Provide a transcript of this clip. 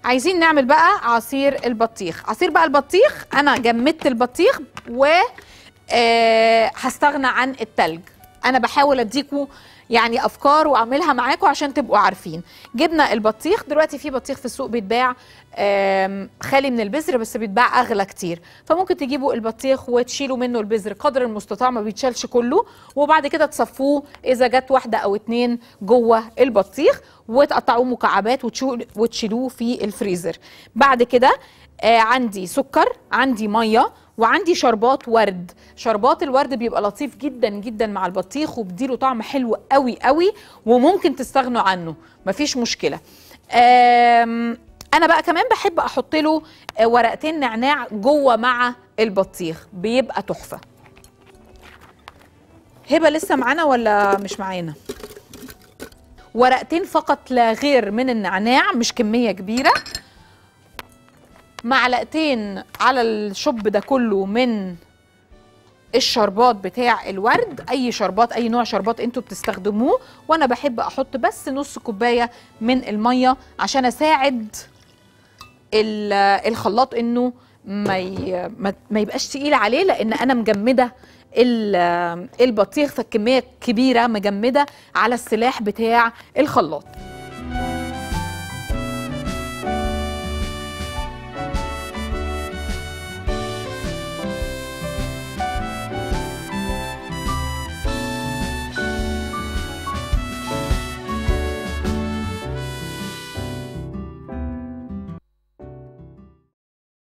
عايزين نعمل بقى عصير البطيخ عصير بقى البطيخ انا جمدت البطيخ و آه، هستغنى عن التلج انا بحاول اديكوا يعني افكار واعملها معاكم عشان تبقوا عارفين جبنا البطيخ دلوقتي في بطيخ في السوق بيتباع آم، خالي من البذر بس بيتباع اغلى كتير فممكن تجيبوا البطيخ وتشيلوا منه البذر قدر المستطاع ما بيتشالش كله وبعد كده تصفوه اذا جت واحده او اتنين جوه البطيخ وتقطعوه مكعبات وتشو- وتشيلوه في الفريزر بعد كده آه عندي سكر عندي ميه وعندي شربات ورد شربات الورد بيبقى لطيف جدا جدا مع البطيخ وبيديله طعم حلو قوي قوي وممكن تستغنوا عنه مفيش مشكله آم، انا بقى كمان بحب احط له آه، ورقتين نعناع جوه مع البطيخ بيبقى تحفه هبه لسه معانا ولا مش معانا ورقتين فقط لا غير من النعناع مش كميه كبيره معلقتين على الشوب ده كله من الشربات بتاع الورد اي شربات اي نوع شربات انتوا بتستخدموه وانا بحب احط بس نص كوبايه من الميه عشان اساعد ال- الخلاط انه ما ي- ما- ما يبقاش تقيل عليه لان انا مجمده ال- البطيخ فالكميه كبيره مجمده على السلاح بتاع الخلاط